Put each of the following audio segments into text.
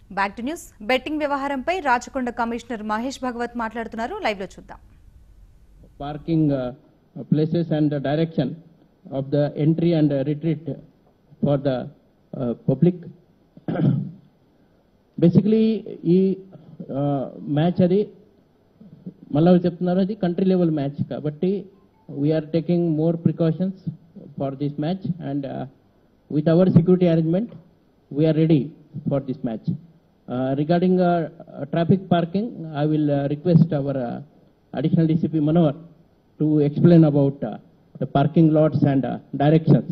Back to news betting వ్యవహారంపై Rachakonda commissioner Mahesh భగవత్ మాట్లాడుతున్నారు live లో చూద్దాం parking uh, places and the direction of the entry and uh, retreat for the uh, public. Basically ఈ match అది మళ్ళీ చెప్తున్నారు అది కంట్రీ లెవెల్ మ్యాచ్ కాబట్టి we are taking more precautions for this match and with our security arrangement we are ready for this match regarding traffic parking I will request our additional DCP Manohar to explain about uh, the parking lots and uh, directions.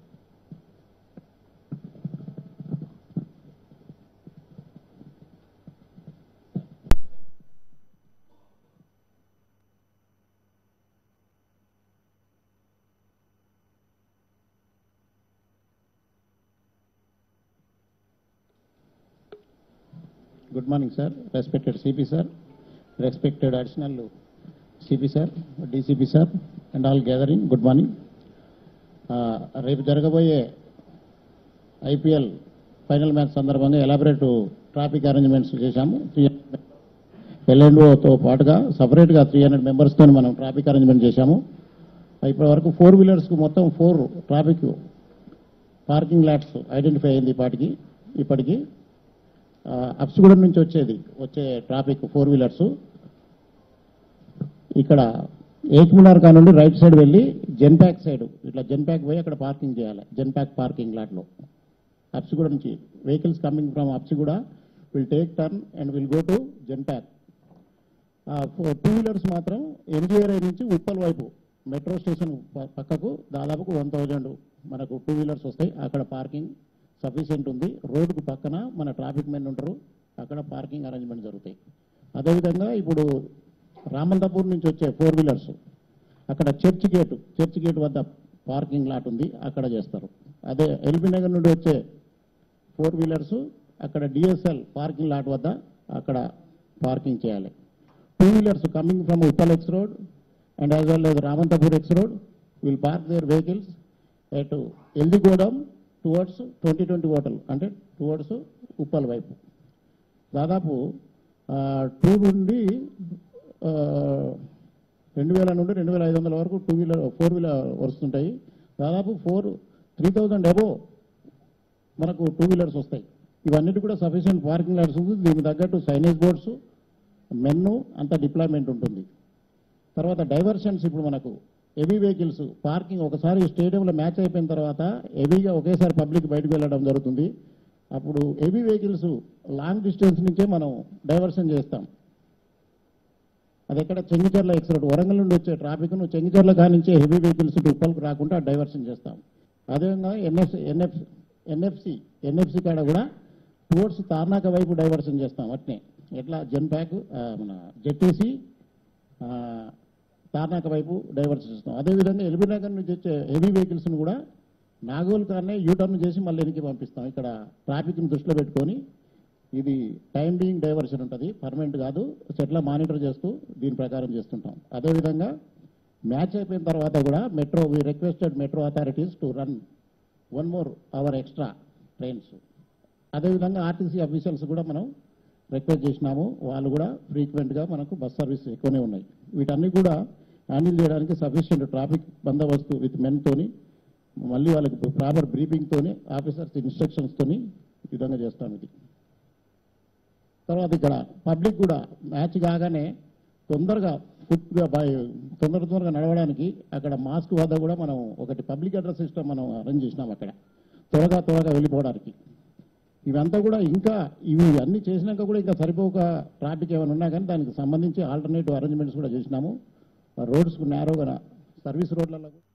Good morning, sir. Respected CP, sir. Respected additional CP, sir, DCP, sir, and all gathering. Good morning. Uh, రేపు జరగబోయే IPL final match సందర్భంగా elaborate traffic arrangements చేశాము three ఎల్ఎండ్ఓతో పాటుగా సపరేట్గా three hundred మెంబర్స్తో మనం traffic arrangement చేశాము ఇప్పటి వరకు ఫోర్ వీలర్స్కు మొత్తం four traffic parking lots identify అయింది ఇప్పటికి ఇప్పటికి ఆ, అప్సిగూడెం నుంచి వచ్చేది వచ్చే ట్రాఫిక్ ఫోర్ వీలర్స్ ఇక్కడ ఏక్మినార్ కా నుండి రైట్ సైడ్ వెళ్ళి జెన్ప్యాక్ సైడ్ ఇట్లా జెన్ప్యాక్ పోయి అక్కడ పార్కింగ్ చేయాలి జెన్ప్యాక్ పార్కింగ్ లాట్లో అప్సిగూడ నుంచి vehicles coming from Habsiguda will take turn and will go to Genpact two wheelers మాత్రం ఎన్జిఆర్ఐ నుంచి ఉప్పల్ వైపు మెట్రో స్టేషన్ ప- పక్కకు దాదాపుకు వన్ థౌజండ్ మనకు టూ వీలర్స్ వస్తాయి అక్కడ పార్కింగ్ సఫిషియెంట్ ఉంది రోడ్డుకు పక్కన మన ట్రాఫిక్ మెన్ ఉంటారు అక్కడ పార్కింగ్ అరేంజ్మెంట్ జరుగుతాయి అదేవిధంగా ఇప్పుడు రామంతపూర్ నుంచి వచ్చే ఫోర్ వీలర్స్ అక్కడ చర్చ్ గేట్ చర్చ్ గేట్ వద్ద పార్కింగ్ లాట్ ఉంది అక్కడ చేస్తారు అదే ఎల్బీ నగర్ నుండి వచ్చే ఫోర్ వీలర్స్ అక్కడ డిఎస్ఎల్ పార్కింగ్ లాట్ వద్ద అక్కడ పార్కింగ్ చేయాలి two wheelers coming from Uppal X road and as well as Ramanthapur X road will park their vehicles at Eldigudem towards twenty twenty hotel అంటే టువర్డ్స్ ఉప్పల్ వైపు దాదాపు టూ నుండి ఆ, రెండు వేల నుండి రెండు వేల ఐదు వందల వరకు టూ వీలర్ ఫోర్ వీలర్ వస్తుంటాయి దాదాపు ఫోర్ త్రీ థౌజండ్ అబోవ్ మనకు టూ వీలర్స్ వస్తాయి ఇవన్నిటి కూడా సఫిషియెంట్ పార్కింగ్ లాట్స్ ఉంది దీనికి తగ్గట్టు సైనేజ్ బోర్డ్స్ మెన్ను అంత డిప్లాయ్మెంట్ ఉంటుంది తర్వాత డైవర్షన్స్ ఇప్పుడు మనకు హెవీ వెహికల్స్ పార్కింగ్ ఒకసారి స్టేడియంలో మ్యాచ్ అయిపోయిన తర్వాత హెవీగా ఒకేసారి పబ్లిక్ బయటకు వెళ్ళడం జరుగుతుంది అప్పుడు హెవీ వెహికల్స్ లాంగ్ డిస్టెన్స్ నుంచే మనం డైవర్షన్ చేస్తాం అది ఎక్కడ చెంగిచర్ల ఎక్స్ రోడ్ వరంగల్ నుండి వచ్చే ట్రాఫిక్ను చెంగిచర్ల కానించే హెవీ వెహికల్స్ ఉప్పల్కి రాకుండా డైవర్షన్ చేస్తాం అదేవిధంగా ఎన్ఎఫ్ ఎన్ఎఫ్ ఎన్ఎఫ్సి ఎన్ఎఫ్సి కాడ కూడా టువర్డ్స్ తార్నాక వైపు డైవర్షన్ చేస్తాం అట్నే ఎట్లా జెన్ ప్యాక్ ఆ, మన జెట్టీసీ తార్నాక వైపు డైవర్షన్ చేస్తాం అదేవిధంగా ఎల్బీ నగర్ నుంచి వచ్చే హెవీ వెహికల్స్ని కూడా నాగోల్ కార్నే యూటర్న్ చేసి మళ్ళీ వెనక్కి పంపిస్తాం ఇక్కడ ట్రాఫిక్ని దృష్టిలో పెట్టుకొని ఇది టైం బీయింగ్ డైవర్షన్ ఉంటుంది పర్మనెంట్ కాదు సెట్ల మానిటర్ చేస్తూ దీని ప్రకారం చేస్తుంటాం అదేవిధంగా మ్యాచ్ అయిపోయిన తర్వాత కూడా metro we requested metro authorities to run one more hour extra trains అదేవిధంగా ఆర్టీసీ అఫీషియల్స్ కూడా మనం రిక్వెస్ట్ చేసినాము వాళ్ళు కూడా ఫ్రీక్వెంట్గా మనకు బస్ సర్వీస్ ఎక్కువనే ఉన్నాయి వీటన్ని కూడా హ్యాండిల్ చేయడానికి సఫిషియెంట్ ట్రాఫిక్ బందోబస్తు విత్ మెన్తోని మళ్ళీ వాళ్ళకి ప్రాపర్ బ్రీఫింగ్తోని ఆఫీసర్స్ ఇన్స్ట్రక్షన్స్తోని ఈ విధంగా చేస్తాం ఇది తర్వాత ఇక్కడ పబ్లిక్ కూడా మ్యాచ్ కాగానే తొందరగా ఫుట్గా తొందర తొందరగా నడవడానికి అక్కడ మాస్క్ వద్ద కూడా మనం ఒకటి పబ్లిక్ అడ్రస్ సిస్టమ్ మనం అరేంజ్ చేసినాం అక్కడ త్వరగా త్వరగా వెళ్ళిపోవడానికి ఇవంతా కూడా ఇంకా ఇవి అన్ని చేసినాక కూడా ఇంకా సరిపోక ట్రాఫిక్ ఏమైనా ఉన్నా కానీ దానికి సంబంధించి ఆల్టర్నేటివ్ అరేంజ్మెంట్స్ కూడా చేసినాము రోడ్స్ నేరోగా సర్వీస్ రోడ్లలో